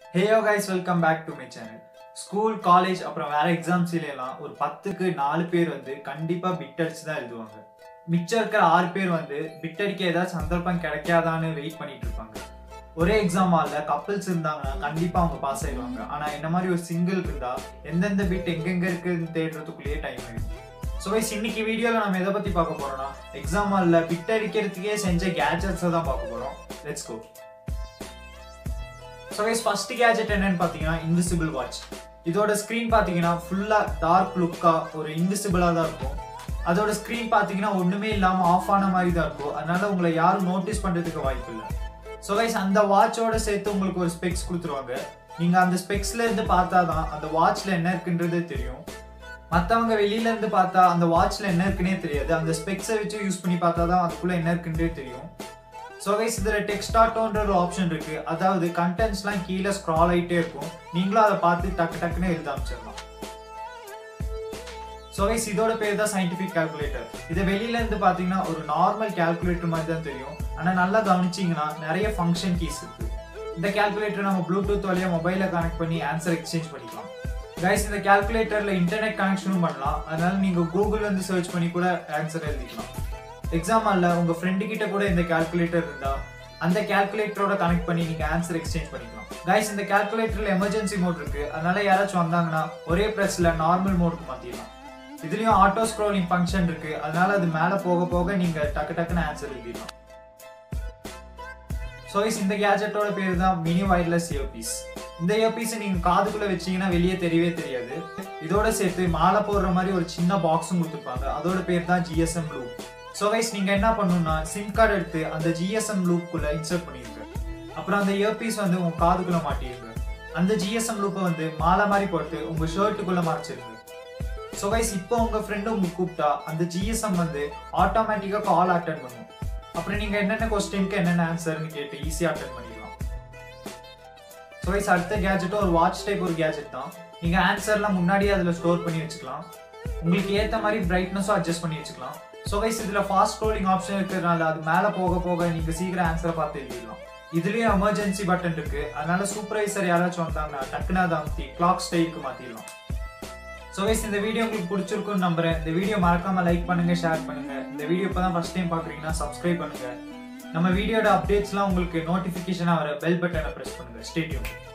ஹேயோ guys welcome back to my channel school college அப்புறம் வேற exams எல்லாம் ஒரு பத்துக்கு நாலு பேர் வந்து கண்டிப்பா பிட் அடிச்சு தான் எழுதுவாங்க மிச்சம் இருக்கிற ஆறு பேர் வந்து பிட் அடிக்க ஏதாவது சந்தர்ப்பம் கிடைக்காதான்னு வெயிட் பண்ணிட்டு இருப்பாங்க ஒரே எக்ஸாம் ஹாலில் கப்பிள்ஸ் இருந்தாங்கன்னா கண்டிப்பா அவங்க பாஸ் ஆயிடுவாங்க ஆனா என்ன மாதிரி ஒரு சிங்கிள் இருந்தா எந்தெந்த பிட் எங்கெங்க இருக்குன்னு தேடுறதுக்குள்ளேயே டைம் ஆயிடும் ஸோ வைஸ் இன்னைக்கு வீடியோவில் நம்ம எதை பத்தி பார்க்க போறோம்னா எக்ஸாம் ஹாலில் பிட் அடிக்கிறதுக்கே செஞ்ச கேஜெட்ஸை தான் பார்க்க போறோம் let's go so guys first gadget என்னன்னு பார்த்தீங்கன்னா இன்விசிபிள் வாட்ச் இதோட ஸ்க்ரீன் பார்த்தீங்கன்னா ஃபுல்லாக டார்க் லுக்காக ஒரு இன்விசிபிளாக தான் இருக்கும் அதோட ஸ்க்ரீன் பார்த்தீங்கன்னா ஒன்றுமே இல்லாமல் ஆஃப் ஆன மாதிரி தான் இருக்கும் அதனால உங்களை யாரும் நோட்டீஸ் பண்ணுறதுக்கு வாய்ப்பு இல்லை ஸோ கைஸ் அந்த வாட்சோட சேர்த்து உங்களுக்கு ஒரு ஸ்பெக்ஸ் கொடுத்துருவாங்க நீங்கள் அந்த ஸ்பெக்ஸ்ல இருந்து பார்த்தா தான் அந்த வாட்ச்ல என்ன இருக்குன்றது தெரியும் மற்றவங்க வெளியில இருந்து பார்த்தா அந்த வாட்ச்ல என்ன இருக்குன்னே தெரியாது அந்த ஸ்பெக்ஸை வச்சு யூஸ் பண்ணி பார்த்தா தான் அதுக்குள்ள என்ன இருக்குன்றே தெரியும் ஸோ கைஸ் இதில் டெக்ஸ்ட் ஆட்டோன்ற ஒரு ஆப்ஷன் இருக்கு அதாவது கண்டென்ட்ஸ்லாம் கீழே ஸ்க்ரால் ஆகிட்டே இருக்கும் நீங்களும் அதை பார்த்து டக்கு டக்குன்னு எழுத அமைச்சிடலாம் ஸோ கைஸ் இதோட பேர் தான் சயின்டிஃபிக் கால்குலேட்டர் இது வெளியில இருந்து பார்த்தீங்கன்னா ஒரு நார்மல் கால்குலேட்டர் மாதிரி தான் தெரியும் ஆனால் நல்லா கவனிச்சிங்கன்னா நிறைய ஃபங்க்ஷன் கீஸ் இருக்கு இந்த கால்குலேட்டர் நம்ம ப்ளூடூத் வழியாக மொபைலில் கனெக்ட் பண்ணி ஆன்சர் எக்ஸ்சேஞ்ச் பண்ணிக்கலாம் கைஸ் இந்த கால்குலேட்டரில் இன்டர்நெட் கனெக்ஷனும் பண்ணலாம் அதனால நீங்கள் கூகுள் வந்து சர்ச் பண்ணி கூட ஆன்சர் எழுதிக்கலாம் எக்ஸாம் ஹாலில் உங்கள் ஃப்ரெண்டு கிட்ட கூட இந்த கால்குலேட்டர் இருந்தா அந்த கால்குலேட்டரோட கனெக்ட் பண்ணி நீங்க ஆன்சர் எக்ஸ்சேஞ்ச் பண்ணிக்கலாம் கைஸ் இந்த கால்குலேட்டர்ல எமர்ஜென்சி மோட் இருக்கு அதனால யாராச்சும் வந்தாங்கன்னா ஒரே பிரஸ்ல நார்மல் மோடுக்கு மாத்திடலாம் இதுலயும் ஆட்டோ ஸ்க்ரோலிங் ஃபங்க்ஷன் இருக்கு அதனால அது மேல போக போக நீங்க டக்கு டக்குன்னு ஆன்சர் எழுதிடலாம் ஸோ கைஸ் இந்த கேஜெட்டோட பேர் தான் மினி வயர்லெஸ் இயர்பீஸ் இந்த இயர்பீஸை நீங்க காதுக்குள்ள வச்சீங்கன்னா வெளியே தெரியவே தெரியாது இதோட சேர்த்து மாலை போடுற மாதிரி ஒரு சின்ன பாக்ஸும் கொடுத்துருப்பாங்க அதோட பேர் தான் ஜிஎஸ்எம் ப்ளூ ஸோ கைஸ் நீங்கள் என்ன பண்ணணும்னா சிம் கார்டு எடுத்து அந்த ஜிஎஸ்எம் லூப்புக்குள்ளே இன்சர்ட் பண்ணிடுங்க அப்புறம் அந்த இயர்பீஸ் வந்து உங்கள் காதுக்குள்ளே மாட்டிடுங்க அந்த ஜிஎஸ்எம் லூப்பை வந்து மாலை மாதிரி போட்டு உங்கள் ஷர்ட்டுக்குள்ளே மறைச்சிருங்க ஸோ கைஸ் இப்போ உங்கள் ஃப்ரெண்டு உங்களுக்கு கூப்பிட்டா அந்த ஜிஎஸ்எம் வந்து ஆட்டோமேட்டிக்காக கால் அட்டன் பண்ணும் அப்புறம் நீங்கள் என்னென்ன கொஸ்டினுக்கு என்னென்ன ஆன்சர்னு கேட்டு ஈஸியாக அட்டன் பண்ணிடலாம் ஸோ கைஸ் அடுத்த கேஜெட்டும் ஒரு வாட்ச் டைப் ஒரு கேஜெட் தான் நீங்கள் ஆன்சர்லாம் முன்னாடியே அதில் ஸ்டோர் பண்ணி வச்சுக்கலாம் உங்களுக்கு ஏற்ற மாதிரி பிரைட்னஸும் அட்ஜஸ்ட் பண்ணி வச்சுக்கலாம் ஸோ கைஸ் இதில் ஃபாஸ்ட் ஸ்க்ரோலிங் ஆப்ஷன் இருக்கிறதுனால அது மேலே போக போக நீங்கள் சீக்கிரம் ஆன்சரை பார்த்து எழுதிடலாம் இதுலேயும் எமர்ஜென்சி பட்டன் இருக்கு அதனால சூப்பர்வைசர் யாராச்சும் வந்தாங்கன்னா டக்குன்னு அதை அமுத்தி கிளாக் ஸ்டைலுக்கு மாற்றிடலாம் ஸோ கைஸ் இந்த வீடியோ உங்களுக்கு பிடிச்சிருக்குன்னு நம்புறேன் இந்த வீடியோ மறக்காம லைக் பண்ணுங்க ஷேர் பண்ணுங்க இந்த வீடியோ இப்போ தான் ஃபர்ஸ்ட் டைம் பார்க்குறீங்கன்னா சப்ஸ்கிரைப் பண்ணுங்க நம்ம வீடியோட அப்டேட்ஸ்லாம் உங்களுக்கு நோட்டிஃபிகேஷனாக வர பெல் பட்டனை ப்ரெஸ் பண்ணுங்க ஸ்டேடியம்